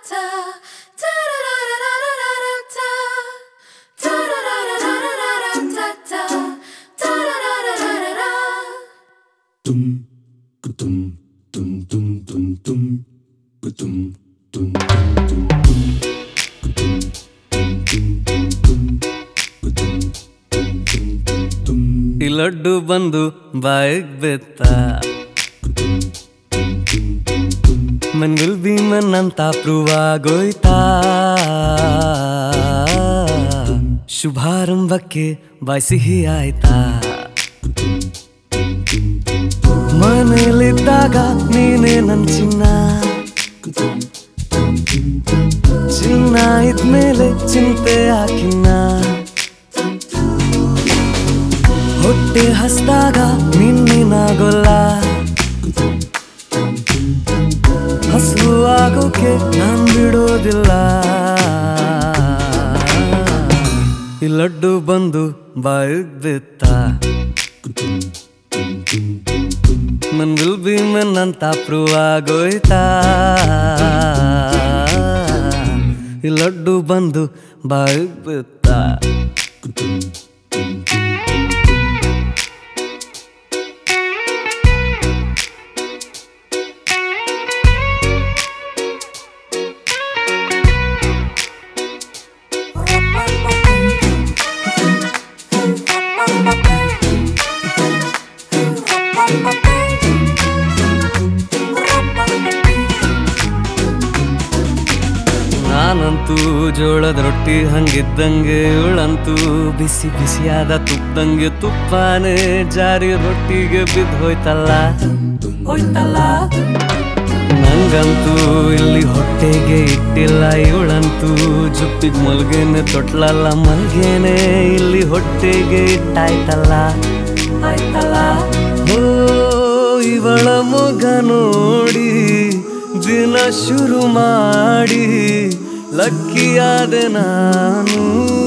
ta ta ra ra ra ra ra ra ra ta ta ra ra ra ra ra ra ra ta ta ta ra ra ra ra ra ra tum kutum tum tum tum tum kutum tum tum tum tum kutum tum tum tum kutum tum tum tum tum ಈ ಲಡ್ಡು ಬಂದು ಬಾಯಿಗ್ ಬೆತ್ತ Mann will be Mann ಅಂತ prove ಆಗೋಯ್ತಾ ಶುಭಾರಂಭಕ್ಕೆ ಬಾಯ್ ಸಿಹಿ ಆಯ್ತಾ ಮನೇಲಿದ್ದಾಗ ನೀನೇ ನನ್ ಚಿನ್ನ ಚಿನ್ನ ಇದ್ಮೇಲೆ ಚಿಂತೆ ಹಾಕಿನ್ನ ಹೊಟ್ಟೆ ಹಸ್ದಾಗ ನಿನ್ನಿನಾಗೊಲ್ಲ ಹಸು ಆಗೋಕೆ ನಾನ್ ಬಿಡೋದಿಲ್ಲ ಈ ಲಡ್ಡು ಬಂದು ಬಾಯಿಗ್ ಬಿತ್ತ ಮನ್ ವಿಲ್ ಬಿ ಮನ್ ಅಂತ ಪ್ರೂವ್ ಆಗೋಯ್ತಾ ಈ ಲಡ್ಡು ಬಂದು ಬಾಯಿಗ್ ಬಿತ್ತ ನಾನಂತೂ ಜೋಳದ ರೊಟ್ಟಿ ಹಂಗಿದ್ದಂಗೆ ಇವಳಂತೂ ಬಿಸಿ ಬಿಸಿಯಾದ ತುಪ್ಪದಂಗೆ ತುಪ್ಪಾನೆ ಜಾರಿ ರೊಟ್ಟಿಗೆ ಬಿದ್ದು ಹೋಯ್ತಲ್ಲ ಹೋಯ್ತಲ್ಲ ನಂಗಂತೂ ಇಲ್ಲಿ ಹೊಟ್ಟೆಗೆ ಇಟ್ಟಿಲ್ಲ ಇವಳಂತೂ ಜುಪ್ಪಿಗೆ ಮಲ್ಗೆನೆ ತೊಟ್ಲಲ್ಲ ಮಲ್ಗೆನೆ ಇಲ್ಲಿ ಹೊಟ್ಟೆಗೆ ಇಟ್ಟಾಯ್ತಲ್ಲ ಆಯ್ತಲ್ಲ ಹೋ ಇವಳ ಮುಗ ನೋಡಿ ದಿನ ಶುರು ಮಾಡಿ ಲಕ್ಕಿಯಾದೆ ನಾನು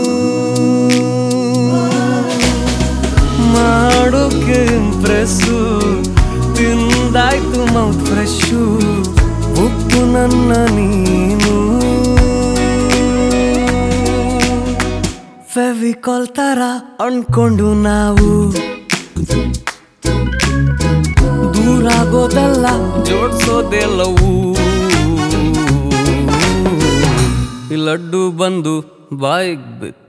ಮಾಡೋಕೆ ಇಂಪ್ರೆಸ್ಸು ತಿಂದಾಯ್ತು ಮೌತ್ ಫ್ರೆಶ್ಶು ಉಪ್ಪು ನನ್ನ ನೀನು ಫೆವಿಕಾಲ್ ತರ ಅನ್ಕೊಂಡು ನಾವು ದೂರಾಗೋದಲ್ಲ ಜೋಡ್ಸೋದೆಲ್ಲವೂ ಈ ಲಡ್ಡು ಬಂದು ಬಾಯಿಗೆ ಬಿತ್ತು